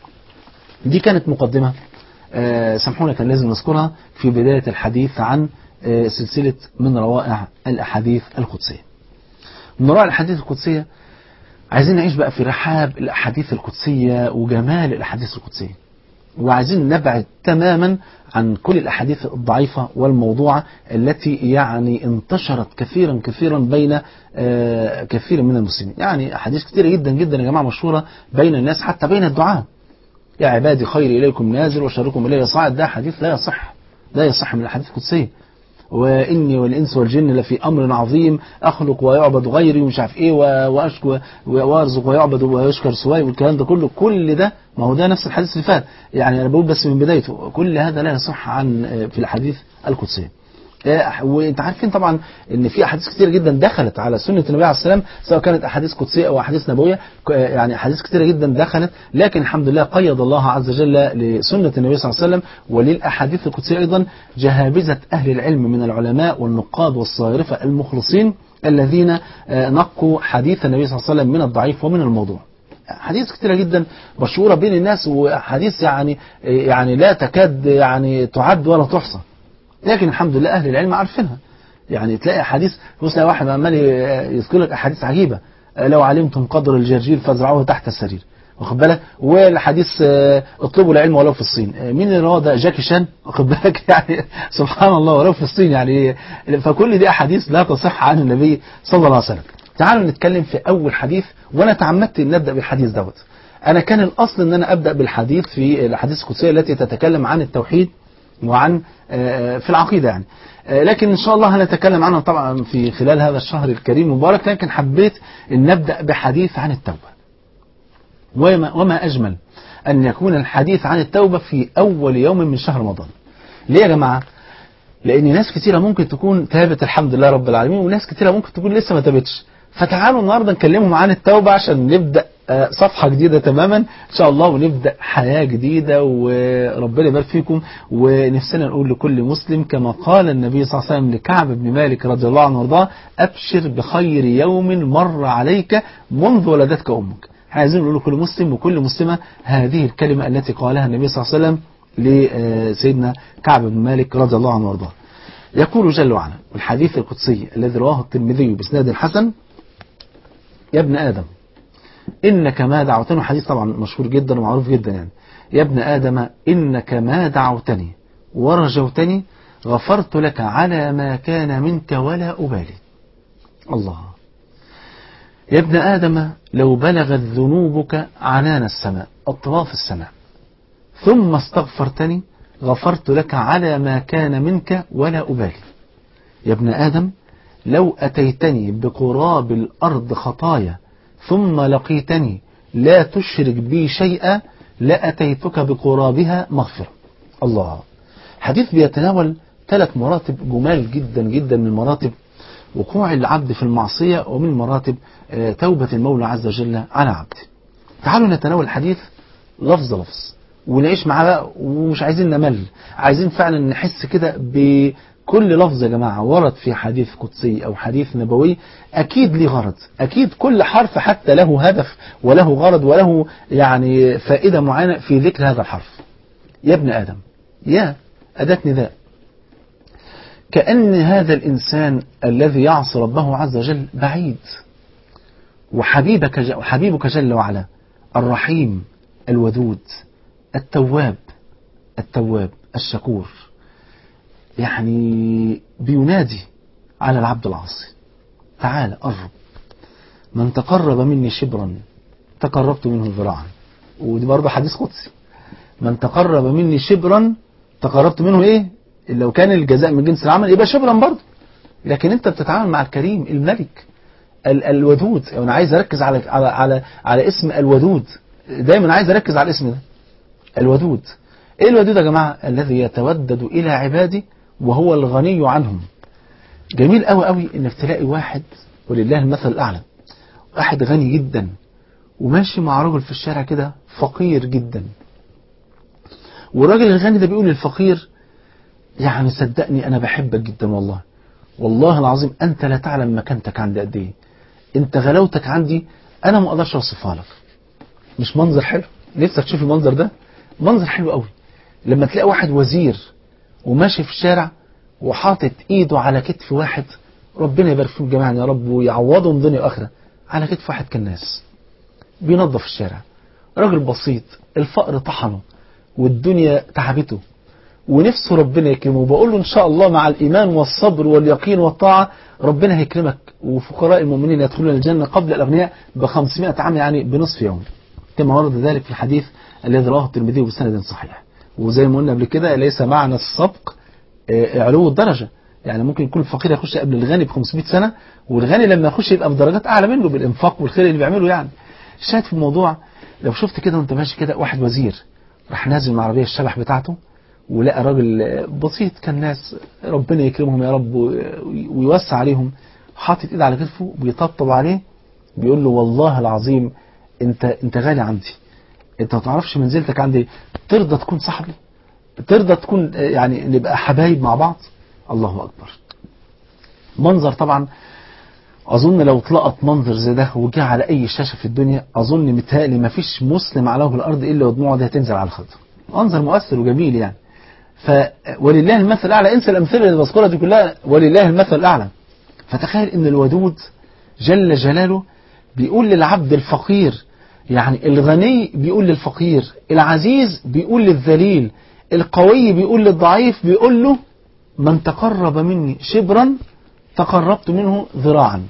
دي كانت مقدمة آه سامحونا كان لازم نذكرها في بداية الحديث عن آه سلسلة من روائع الأحاديث القدسية من روائع الأحاديث القدسية عايزين نعيش بقى في رحاب الأحاديث القدسية وجمال الأحاديث القدسية وعايزين نبعد تماما عن كل الأحاديث الضعيفة والموضوعة التي يعني انتشرت كثيرا كثيرا بين آه كثير من المسلمين يعني أحاديث كثيرة جدا جدا يا جماعة مشهورة بين الناس حتى بين الدعاء يا عبادي خير إليكم نازل وشركم إلي صاعد ده حديث لا يصح لا يصح من الأحاديث القدسية وإني والإنس والجن لفي أمر عظيم أخلق ويعبد غيري ومش عارف إيه وأشكو وأرزق ويعبد ويشكر سواي والكلام ده كله كل ده ما هو ده نفس الحديث اللي فات يعني أنا بقول بس من بدايته كل هذا لا يصح عن في الحديث القدسية وانت عارفين طبعا ان في احاديث كتير جدا دخلت على سنه النبي عليه السلام سواء كانت احاديث قدسيه او احاديث نبويه يعني احاديث كتيره جدا دخلت لكن الحمد لله قيد الله عز وجل لسنه النبي صلى الله عليه وسلم وللاحاديث القدسيه ايضا جهابذه اهل العلم من العلماء والنقاد والصارفه المخلصين الذين نقوا حديث النبي صلى الله عليه وسلم من الضعيف ومن الموضوع حديث كتيرة جدا مشهورة بين الناس وحديث يعني يعني لا تكاد يعني تعد ولا تحصى لكن الحمد لله أهل العلم عارفينها يعني تلاقي أحاديث بص تلاقي واحد عمال يذكر لك أحاديث عجيبة لو علمتم قدر الجرجير فازرعوه تحت السرير واخد بالك والحديث اطلبوا العلم ولو في الصين مين اللي هو ده جاكي شان واخد بالك يعني سبحان الله ولو في الصين يعني فكل دي أحاديث لا تصح عن النبي صلى الله عليه وسلم تعالوا نتكلم في أول حديث وأنا تعمدت أن نبدأ بالحديث دوت أنا كان الأصل أن أنا أبدأ بالحديث في الأحاديث القدسية التي تتكلم عن التوحيد وعن في العقيدة يعني لكن إن شاء الله هنتكلم عنها طبعا في خلال هذا الشهر الكريم المبارك لكن حبيت أن نبدأ بحديث عن التوبة وما, وما أجمل أن يكون الحديث عن التوبة في أول يوم من شهر رمضان ليه يا جماعة لأن ناس كثيرة ممكن تكون تابت الحمد لله رب العالمين وناس كثيرة ممكن تكون لسه ما تابتش فتعالوا النهاردة نكلمهم عن التوبة عشان نبدأ صفحة جديدة تماما إن شاء الله ونبدأ حياة جديدة وربنا يبارك فيكم ونفسنا نقول لكل مسلم كما قال النبي صلى الله عليه وسلم لكعب بن مالك رضي الله عنه وارضاه أبشر بخير يوم مر عليك منذ ولدتك أمك عايزين نقول لكل مسلم وكل مسلمة هذه الكلمة التي قالها النبي صلى الله عليه وسلم لسيدنا كعب بن مالك رضي الله عنه وارضاه يقول جل وعلا والحديث القدسي الذي رواه الترمذي باسناد حسن يا ابن آدم إنك ما دعوتني حديث طبعا مشهور جدا ومعروف جدا يعني يا ابن آدم إنك ما دعوتني ورجوتني غفرت لك على ما كان منك ولا أبالي الله يا ابن آدم لو بلغت ذنوبك عنان السماء أطراف السماء ثم استغفرتني غفرت لك على ما كان منك ولا أبالي يا ابن آدم لو أتيتني بقراب الأرض خطايا ثم لقيتني لا تشرك بي شيئا لأتيتك بقرابها مغفرة الله حديث بيتناول ثلاث مراتب جمال جدا جدا من مراتب وقوع العبد في المعصية ومن مراتب توبة المولى عز وجل على عبده تعالوا نتناول الحديث لفظ لفظ ونعيش معاه ومش عايزين نمل عايزين فعلا نحس كده بكل لفظ يا جماعة ورد في حديث قدسي أو حديث نبوي أكيد ليه غرض أكيد كل حرف حتى له هدف وله غرض وله يعني فائدة معينة في ذكر هذا الحرف يا ابن آدم يا أداة نداء كأن هذا الإنسان الذي يعصي ربه عز وجل بعيد وحبيبك وحبيبك جل وعلا الرحيم الودود التواب التواب الشكور يعني بينادي على العبد العاصي تعال قرب من تقرب مني شبرا تقربت منه ذراعا ودي برضه حديث قدسي من تقرب مني شبرا تقربت منه ايه لو كان الجزاء من جنس العمل يبقى شبرا برضه لكن انت بتتعامل مع الكريم الملك ال الودود يعني انا عايز اركز على على على, على اسم الودود دايما عايز اركز على الاسم ده الودود ايه الودود يا جماعه الذي يتودد الى عباده وهو الغني عنهم جميل قوي قوي انك تلاقي واحد ولله المثل الاعلى واحد غني جدا وماشي مع رجل في الشارع كده فقير جدا والراجل الغني ده بيقول للفقير يعني صدقني انا بحبك جدا والله والله العظيم انت لا تعلم مكانتك عندي قد ايه انت غلاوتك عندي انا ما اقدرش اوصفها لك مش منظر حلو نفسك تشوف المنظر ده منظر حلو قوي لما تلاقي واحد وزير وماشي في الشارع وحاطط ايده على كتف واحد ربنا يبارك فيهم جميعا يا رب ويعوضهم دنيا واخره على كتف واحد كناس بينظف الشارع راجل بسيط الفقر طحنه والدنيا تعبته ونفسه ربنا يكرمه وبقول له ان شاء الله مع الايمان والصبر واليقين والطاعه ربنا هيكرمك وفقراء المؤمنين يدخلون الجنه قبل الاغنياء ب 500 عام يعني بنصف يوم كما ورد ذلك في الحديث الذي رواه الترمذي بسند صحيح وزي ما قلنا قبل كده ليس معنى السبق علو الدرجه يعني ممكن يكون الفقير يخش قبل الغني ب 500 سنه والغني لما يخش يبقى بدرجات اعلى منه بالانفاق والخير اللي بيعمله يعني الشاهد في الموضوع لو شفت كده وانت ماشي كده واحد وزير راح نازل من العربيه الشبح بتاعته ولقى راجل بسيط كان ناس ربنا يكرمهم يا رب ويوسع عليهم حاطط ايد على كتفه بيطبطب عليه بيقول له والله العظيم انت انت غالي عندي انت ما تعرفش منزلتك عندي ترضى تكون صاحبي ترضى تكون يعني نبقى حبايب مع بعض الله اكبر منظر طبعا اظن لو اتلقط منظر زي ده وجه على اي شاشه في الدنيا اظن متهيألي ما فيش مسلم على وجه الارض الا ودموعه دي هتنزل على الخد منظر مؤثر وجميل يعني ف ولله المثل الاعلى انسى الامثله اللي بذكرها دي كلها ولله المثل الاعلى فتخيل ان الودود جل جلاله بيقول للعبد الفقير يعني الغني بيقول للفقير العزيز بيقول للذليل القوي بيقول للضعيف بيقول له من تقرب مني شبرا تقربت منه ذراعا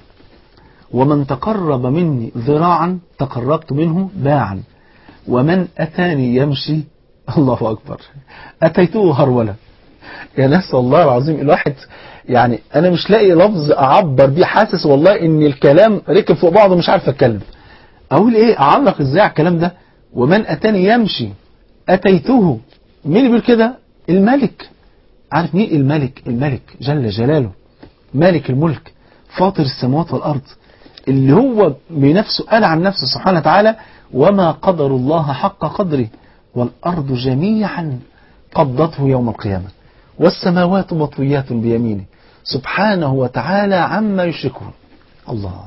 ومن تقرب مني ذراعا تقربت منه باعا ومن أتاني يمشي الله أكبر أتيته هرولة يا ناس والله العظيم الواحد يعني أنا مش لاقي لفظ أعبر بيه حاسس والله إن الكلام ركب فوق بعضه مش عارف أتكلم أقول إيه أعلق إزاي على الكلام ده ومن أتاني يمشي أتيته مين اللي بيقول كده الملك عارف مين الملك الملك جل جلاله مالك الملك فاطر السماوات والأرض اللي هو بنفسه قال عن نفسه سبحانه وتعالى وما قدر الله حق قدره والأرض جميعا قبضته يوم القيامة والسماوات مطويات بيمينه سبحانه وتعالى عما يشركون الله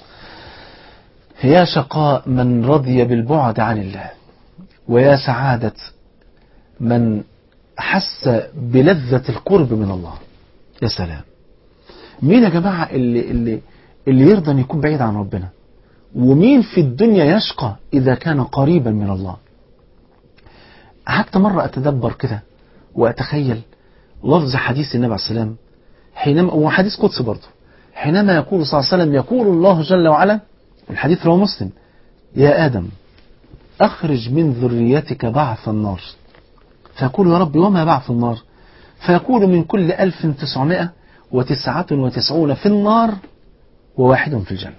يا شقاء من رضي بالبعد عن الله ويا سعادة من حس بلذة القرب من الله يا سلام مين يا جماعة اللي, اللي, اللي يرضى أن يكون بعيد عن ربنا ومين في الدنيا يشقى إذا كان قريبا من الله قعدت مرة أتدبر كده وأتخيل لفظ حديث النبي عليه السلام حينما هو حديث قدسي برضه حينما يقول صلى الله عليه وسلم يقول الله جل وعلا الحديث رواه مسلم يا آدم أخرج من ذريتك بعث النار فيقول يا رب وما بعث النار فيقول من كل ألف تسعمائة وتسعة وتسعون في النار وواحد في الجنة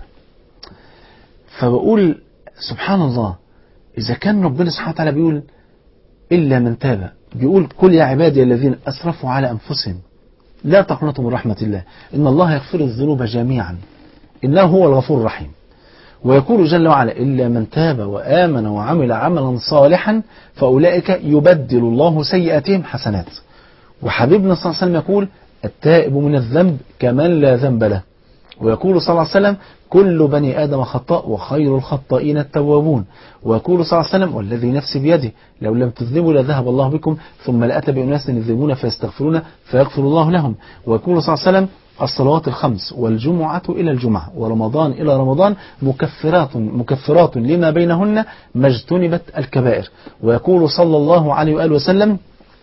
فبقول سبحان الله إذا كان ربنا سبحانه وتعالى بيقول إلا من تاب بيقول قل يا عبادي الذين أسرفوا على أنفسهم لا تقنطوا من رحمة الله إن الله يغفر الذنوب جميعا إنه هو الغفور الرحيم ويقول جل وعلا إلا من تاب وآمن وعمل عملا صالحا فأولئك يبدل الله سيئاتهم حسنات وحبيبنا صلى الله عليه وسلم يقول التائب من الذنب كمن لا ذنب له ويقول صلى الله عليه وسلم كل بني آدم خطاء وخير الخطائين التوابون ويقول صلى الله عليه وسلم والذي نفسي بيده لو لم تذنبوا لذهب الله بكم ثم لأتى بأناس يذنبون فيستغفرون فيغفر الله لهم ويقول صلى الله عليه وسلم الصلوات الخمس والجمعة إلى الجمعة ورمضان إلى رمضان مكفرات مكفرات لما بينهن ما اجتنبت الكبائر ويقول صلى الله عليه وآله وسلم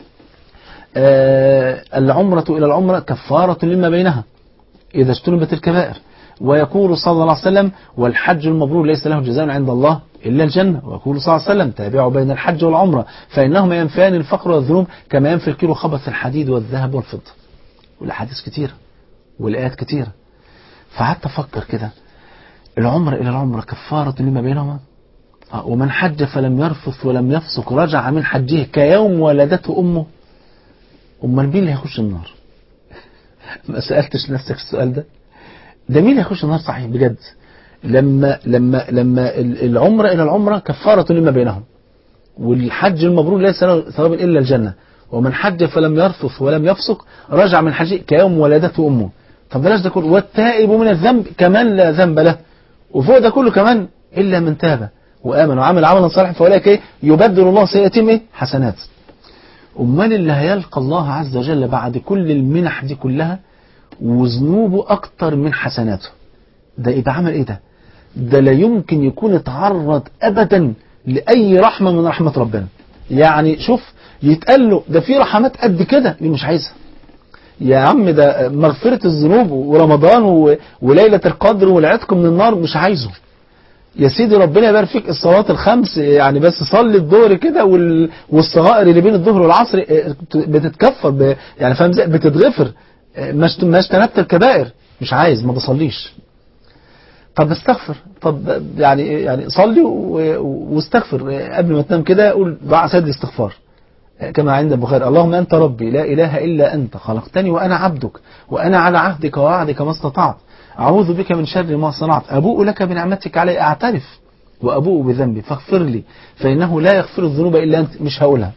آه العمرة إلى العمرة كفارة لما بينها إذا اجتنبت الكبائر ويقول صلى الله عليه وسلم والحج المبرور ليس له جزاء عند الله إلا الجنة ويقول صلى الله عليه وسلم تابعوا بين الحج والعمرة فإنهما ينفيان الفقر والذنوب كما ينفي الكيلو خبث الحديد والذهب والفضة والأحاديث كتيرة والآيات كتيرة فقعدت أفكر كده العمرة إلى العمرة كفارة لما بينهما ومن حج فلم يرفث ولم يفسق رجع من حجه كيوم ولدته أمه أمال مين اللي هيخش النار ما سألتش نفسك السؤال ده ده مين هيخش النار صحيح بجد لما لما لما العمرة إلى العمرة كفارة لما بينهم والحج المبرور ليس له ثواب إلا الجنة ومن حج فلم يرفث ولم يفسق رجع من حجه كيوم ولدته أمه طب بلاش ده كله والتائب من الذنب كمان لا ذنب له وفوق ده كله كمان إلا من تاب وآمن وعمل عملا صالحا فأولئك إيه يبدل الله سيئاتهم إيه حسنات أمال اللي هيلقى الله عز وجل بعد كل المنح دي كلها وذنوبه أكتر من حسناته ده يبقى عمل إيه ده ده لا يمكن يكون اتعرض أبدا لأي رحمة من رحمة ربنا يعني شوف يتقال له ده في رحمات قد كده اللي مش عايزها يا عم ده مغفرة الذنوب ورمضان و... وليلة القدر والعتق من النار مش عايزه يا سيدي ربنا يبارك فيك الصلوات الخمس يعني بس صلي الظهر كده وال... والصغائر اللي بين الظهر والعصر بتتكفر ب... يعني فاهم ازاي بتتغفر مش ما اجتنبت الكبائر مش عايز ما بصليش طب استغفر طب يعني يعني صلي واستغفر قبل ما تنام كده قول دعاء سيد الاستغفار كما عند البخاري اللهم أنت ربي لا إله إلا أنت خلقتني وأنا عبدك وأنا على عهدك ووعدك ما استطعت أعوذ بك من شر ما صنعت أبوء لك بنعمتك علي أعترف وأبوء بذنبي فاغفر لي فإنه لا يغفر الذنوب إلا أنت مش هقولها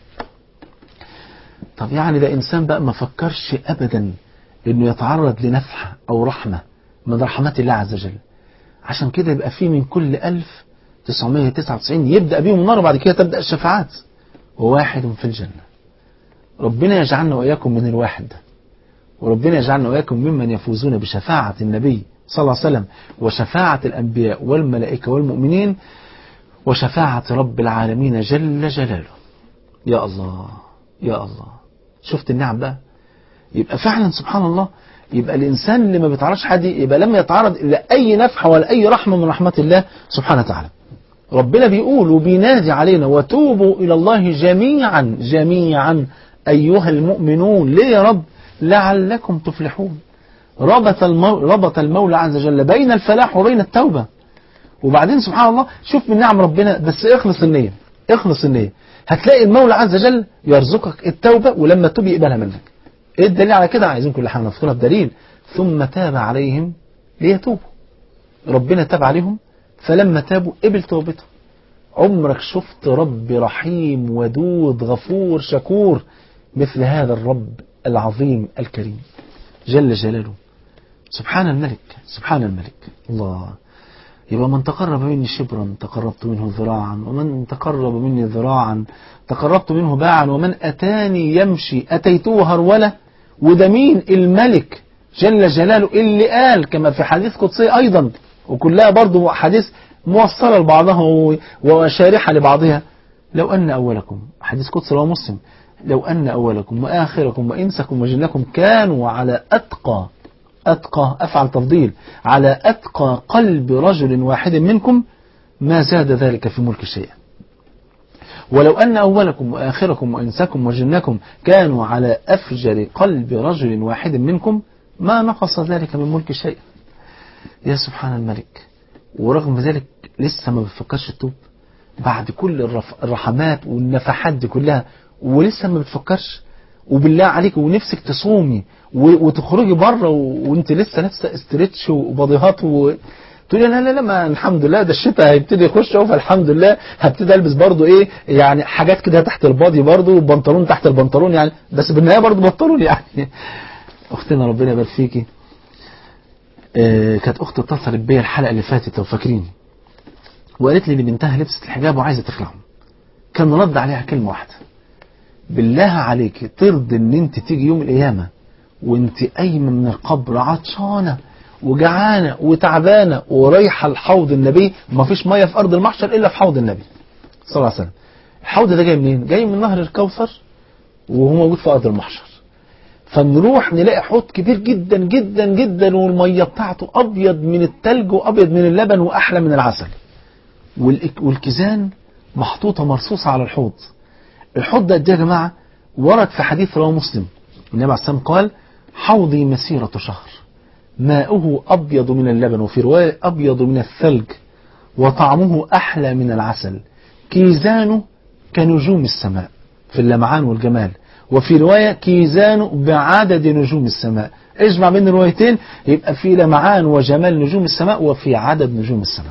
طب يعني ده إنسان بقى ما فكرش أبدا إنه يتعرض لنفحة أو رحمة من رحمات الله عز وجل عشان كده يبقى فيه من كل 1999 يبدأ بيهم النار وبعد كده تبدأ الشفاعات وواحد في الجنة ربنا يجعلنا وإياكم من الواحد ده وربنا يجعلنا وإياكم ممن يفوزون بشفاعة النبي صلى الله عليه وسلم وشفاعة الأنبياء والملائكة والمؤمنين وشفاعة رب العالمين جل جلاله يا الله يا الله شفت النعم بقى يبقى فعلا سبحان الله يبقى الإنسان اللي ما بيتعرضش حد يبقى لما يتعرض لأي نفحة ولا أي رحمة من رحمات الله سبحانه وتعالى ربنا بيقول وبينادي علينا وتوبوا إلى الله جميعا جميعا أيها المؤمنون ليه يا رب لعلكم تفلحون ربط, المو... ربط المولى عز وجل بين الفلاح وبين التوبة وبعدين سبحان الله شوف من نعم ربنا بس اخلص النية اخلص النية هتلاقي المولى عز وجل يرزقك التوبة ولما تتوب يقبلها منك ايه الدليل على كده عايزين كل حاجة نذكرها بدليل ثم تاب عليهم ليتوبوا ربنا تاب عليهم فلما تابوا قبل توبتهم عمرك شفت رب رحيم ودود غفور شكور مثل هذا الرب العظيم الكريم جل جلاله سبحان الملك سبحان الملك الله يبقى من تقرب مني شبرا تقربت منه ذراعا ومن تقرب مني ذراعا تقربت منه باعا ومن أتاني يمشي أتيته هرولة وده مين الملك جل جلاله اللي قال كما في حديث قدسي أيضا وكلها برضو حديث موصلة لبعضها وشارحة لبعضها لو أن أولكم حديث قدسي رواه مسلم لو أن أولكم وآخركم وإنسكم وجنكم كانوا على أتقى أتقى أفعل تفضيل على أتقى قلب رجل واحد منكم ما زاد ذلك في ملك شيئا ولو أن أولكم وآخركم وإنسكم وجنكم كانوا على أفجر قلب رجل واحد منكم ما نقص ذلك من ملك شيئا يا سبحان الملك ورغم ذلك لسه ما بتفكرش تتوب بعد كل الرف... الرحمات والنفحات دي كلها ولسه ما بتفكرش وبالله عليك ونفسك تصومي و... وتخرجي بره و... وانت لسه لابسه استرتش وبضيهات و... تقولي لا لا لا ما الحمد لله ده الشتاء هيبتدي يخش اهو فالحمد لله هبتدي البس برضو ايه يعني حاجات كده تحت البادي برضو وبنطلون تحت البنطلون يعني بس بالنهايه برضو بنطلون يعني اختنا ربنا يبارك فيكي آه كانت اختي اتصلت بيا الحلقه اللي فاتت لو فاكرين وقالت لي ان بنتها لبست الحجاب وعايزه تخلعه كان رد عليها كلمه واحده بالله عليك ترضي ان انت تيجي يوم القيامه وانت قايمه من القبر عطشانه وجعانه وتعبانه ورايحه لحوض النبي ما فيش ميه في ارض المحشر الا في حوض النبي صلى الله عليه وسلم الحوض ده جاي منين جاي من نهر الكوثر وهو موجود في ارض المحشر فنروح نلاقي حوض كبير جدا جدا جدا والميه بتاعته ابيض من التلج وابيض من اللبن واحلى من العسل والكيزان محطوطه مرصوصه على الحوض الحوض ده يا جماعه ورد في حديث رواه مسلم النبي عليه الصلاه قال حوضي مسيره شهر ماؤه أبيض من اللبن وفي رواية أبيض من الثلج وطعمه أحلى من العسل كيزانه كنجوم السماء في اللمعان والجمال وفي رواية كيزانه بعدد نجوم السماء اجمع بين الروايتين يبقى في لمعان وجمال نجوم السماء وفي عدد نجوم السماء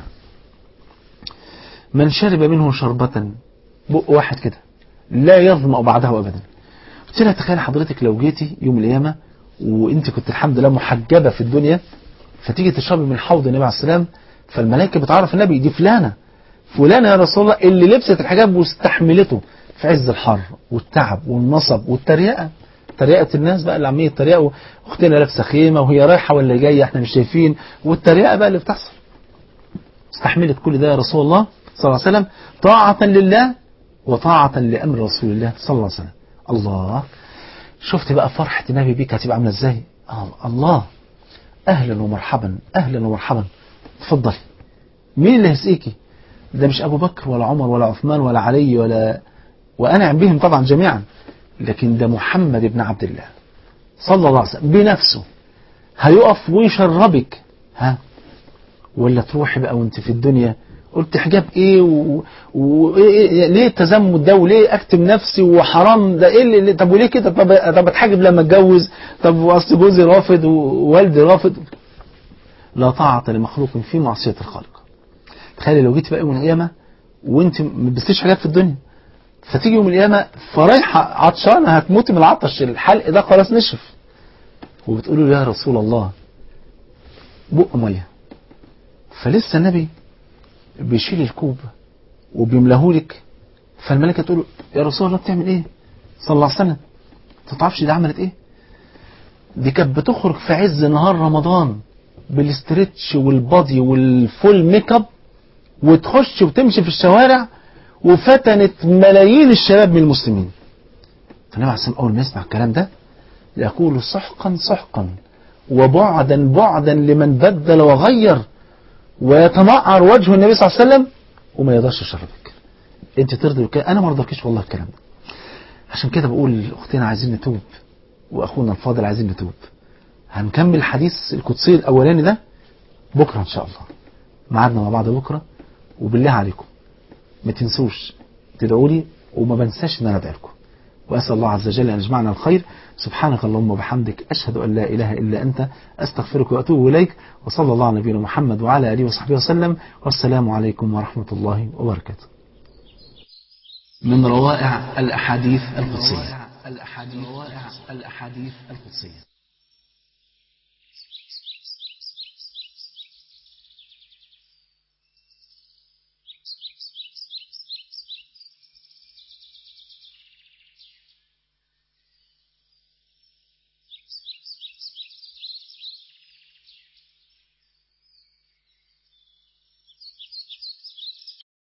من شرب منه شربة بق واحد كده لا يظمأ بعده أبدا قلت لها تخيل حضرتك لو جيتي يوم القيامة وانت كنت الحمد لله محجبة في الدنيا فتيجي تشربي من حوض النبي عليه السلام فالملائكة بتعرف النبي دي فلانة فلانة يا رسول الله اللي لبست الحجاب واستحملته في عز الحر والتعب والنصب والتريقة تريقة الناس بقى اللي عمالين يتريقوا اختنا لابسه خيمه وهي رايحه ولا جايه احنا مش شايفين والتريقه بقى اللي بتحصل استحملت كل ده يا رسول الله صلى الله عليه وسلم طاعة لله وطاعة لأمر رسول الله صلى الله عليه وسلم الله شفت بقى فرحة النبي بيك هتبقى عاملة ازاي آه الله أهلا ومرحبا أهلا ومرحبا اتفضلي مين اللي هيسقيكي ده مش أبو بكر ولا عمر ولا عثمان ولا علي ولا وأنعم بهم طبعا جميعا لكن ده محمد بن عبد الله صلى الله عليه وسلم بنفسه هيقف ويشربك ها ولا تروحي بقى وانت في الدنيا قلت حجاب ايه و... و... إيه ليه التزمت ده وليه اكتم نفسي وحرام ده ايه اللي طب وليه كده طب طب اتحجب لما اتجوز طب واصل جوزي رافض ووالدي رافض لا طاعة لمخلوق في معصية الخالق تخيلي لو جيت بقى يوم القيامة وانت ما بتلبسيش حاجات في الدنيا فتيجي يوم القيامة فرايحة عطشانة هتموتي من العطش الحلق ده خلاص نشف وبتقولوا له يا رسول الله بق ميه فلسه النبي بيشيل الكوب وبيملهولك فالملكة تقول له يا رسول الله بتعمل ايه صلى الله عليه وسلم انت تعرفش دي عملت ايه دي كانت بتخرج في عز نهار رمضان بالاسترتش والبادي والفول ميك اب وتخش وتمشي في الشوارع وفتنت ملايين الشباب من المسلمين فالنبي عليه الصلاه اول ما يسمع الكلام ده يقول سحقا سحقا وبعدا بعدا لمن بدل وغير ويتمعر وجه النبي صلى الله عليه وسلم وما يقدرش يشربك انت ترضي بكده انا ما رضاكيش والله الكلام ده عشان كده بقول لاختنا عايزين نتوب واخونا الفاضل عايزين نتوب هنكمل الحديث القدسي الاولاني ده بكره ان شاء الله ميعادنا مع بعض بكره وبالله عليكم ما تنسوش تدعوا لي وما بنساش ان انا ادعي لكم واسال الله عز وجل ان يجمعنا الخير سبحانك اللهم وبحمدك اشهد ان لا اله الا انت استغفرك واتوب اليك وصلى الله على نبينا محمد وعلى اله وصحبه وسلم والسلام عليكم ورحمه الله وبركاته. من روائع الاحاديث القدسيه. الأحاديث القدسية